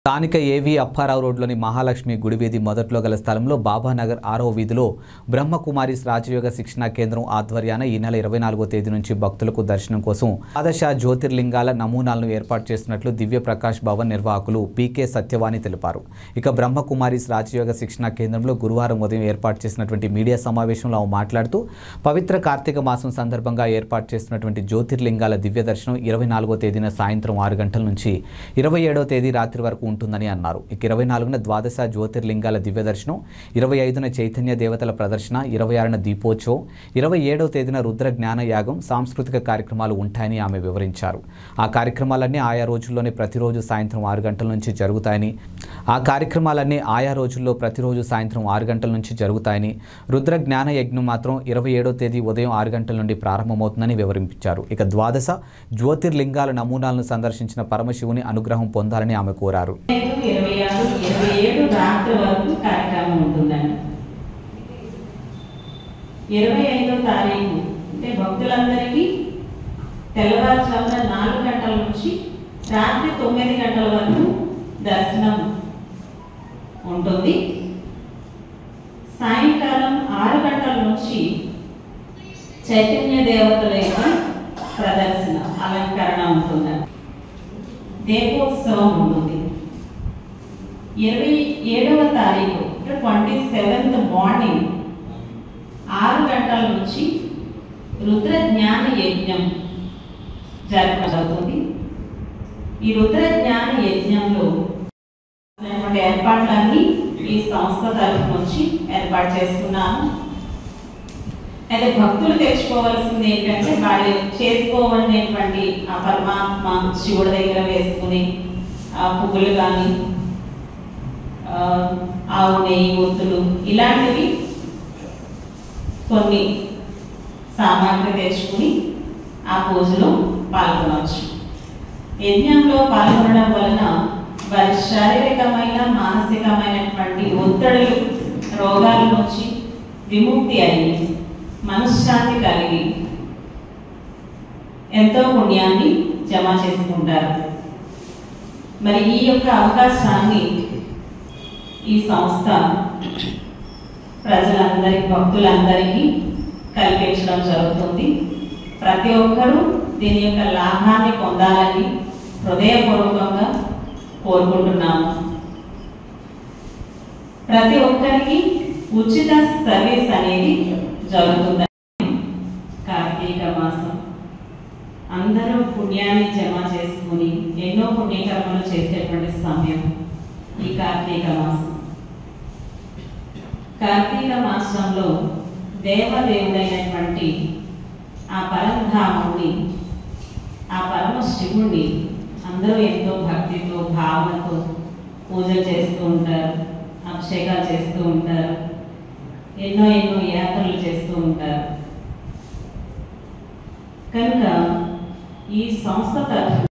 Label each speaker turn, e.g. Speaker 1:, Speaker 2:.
Speaker 1: స్థానిక ఏవి అప్పారావు రోడ్లోని మహాలక్ష్మి గుడి వీధి మొదట్లో గల స్థలంలో బాబానగర్ ఆరో వీధిలో బ్రహ్మకుమారిస్ రాజయోగ శిక్షణా కేంద్రం ఆధ్వర్యాన ఈ నెల ఇరవై నాలుగో తేదీ నుంచి భక్తులకు దర్శనం కోసం ద్వాదశ జ్యోతిర్లింగాల నమూనాలను ఏర్పాటు చేస్తున్నట్లు దివ్య ప్రకాష్ భవన్ నిర్వాహకులు పీకే సత్యవాణి తెలిపారు ఇక బ్రహ్మకుమారిస్ రాజయోగ శిక్షణా కేంద్రంలో గురువారం ఉదయం ఏర్పాటు చేసినటువంటి మీడియా సమావేశంలో ఆమె మాట్లాడుతూ పవిత్ర కార్తీక మాసం సందర్భంగా ఏర్పాటు చేస్తున్నటువంటి జ్యోతిర్లింగాల దివ్య దర్శనం ఇరవై నాలుగో తేదీన సాయంత్రం ఆరు గంటల నుంచి ఇరవై ఏడో తేదీ రాత్రి వరకు ఉంటుందని అన్నారు ఇక ఇరవై నాలుగున ద్వాదశ జ్యోతిర్లింగాల దివ్య దర్శనం ఇరవై ఐదున చైతన్య దేవతల ప్రదర్శన ఇరవై ఆరున దీపోత్సవం ఇరవై ఏడవ తేదీన రుద్ర జ్ఞాన యాగం సాంస్కృతిక కార్యక్రమాలు ఉంటాయని ఆమె వివరించారు ఆ కార్యక్రమాలన్నీ ఆయా రోజుల్లోనే ప్రతిరోజు సాయంత్రం ఆరు గంటల నుంచి జరుగుతాయని ఆ కార్యక్రమాలన్నీ ఆయా రోజుల్లో ప్రతిరోజు సాయంత్రం ఆరు గంటల నుంచి జరుగుతాయని రుద్ర జ్ఞాన యజ్ఞం మాత్రం ఇరవై ఏడో తేదీ ఉదయం ఆరు గంటల నుండి ప్రారంభమవుతుందని వివరించారు ఇక ద్వాదశ జ్యోతిర్లింగాల నమూనాలను సందర్శించిన పరమశివుని అనుగ్రహం పొందాలని ఆమె కోరారు
Speaker 2: ఐదు ఇరవై ఆరు ఇరవై ఏడు రాత్రి వరకు కార్యక్రమం ఉంటుందండి ఇరవై ఐదో తారీఖు అంటే భక్తులందరికీ తెల్లవారుజామున నాలుగు గంటల నుంచి రాత్రి తొమ్మిది గంటల వరకు దర్శనం ఉంటుంది సాయంకాలం ఆరు గంటల నుంచి చైతన్య దేవతల యొక్క ప్రదర్శన అలంకరణ ఉంటుందండి దీపోత్సవం ఉంటుంది ఇరవై ఏడవ తారీఖు అంటే ట్వంటీ సెవెంత్ మార్నింగ్ ఆరు గంటల నుంచి రుద్ర జ్ఞాన యజ్ఞం జరపబడుతుంది ఈ రుద్ర జ్ఞాన యజ్ఞంలో ఉన్నటువంటి ఏర్పాట్లన్నీ ఈ సంస్థ తరఫు నుంచి ఏర్పాటు చేసుకున్నాము అయితే భక్తులు తెచ్చుకోవాల్సింది ఏంటంటే వాళ్ళు చేసుకోవాలనేటువంటి ఆ పరమాత్మ శివుడి దగ్గర వేసుకుని ఆ పువ్వులు కానీ ఆవు నెయ్యి ఒత్తులు ఇలాంటివి కొన్ని సామాగ్రి తెచ్చుకుని ఆ పూజలో పాల్గొనవచ్చు యజ్ఞంలో పాల్గొనడం వలన వారి శారీరకమైన మానసికమైనటువంటి ఒత్తిడులు రోగాల నుంచి విముక్తి అయ్యి మనశ్శాంతి కలిగి ఎంతో పుణ్యాన్ని జమ చేసుకుంటారు మరి ఈ యొక్క అవకాశాన్ని ఈ సంస్థ ప్రజలందరికీ భక్తులందరికీ కల్పించడం జరుగుతుంది ప్రతి ఒక్కరూ దీని యొక్క లాభాన్ని పొందాలని హృదయపూర్వకంగా కోరుకుంటున్నాము ప్రతి ఒక్కరికి ఉచిత సర్వీస్ అనేది జరుగుతుంది కార్తీక మాసం అందరూ పుణ్యాన్ని జమ చేసుకుని ఎన్నో పుణ్యకర్మలు చేసేటువంటి సమయం ఈ కార్తీక మాసం కార్తీక మాసంలో దేవదేవుడైనటువంటి ఆ పరంధాముడిని ఆ పరమ శివుణ్ణి అందరూ ఎంతో భక్తితో భావనతో పూజలు చేస్తూ ఉంటారు అభిషేకాలు చేస్తూ ఉంటారు ఎన్నో ఎన్నో యాత్రలు చేస్తూ ఉంటారు కనుక ఈ సంస్థ తరఫు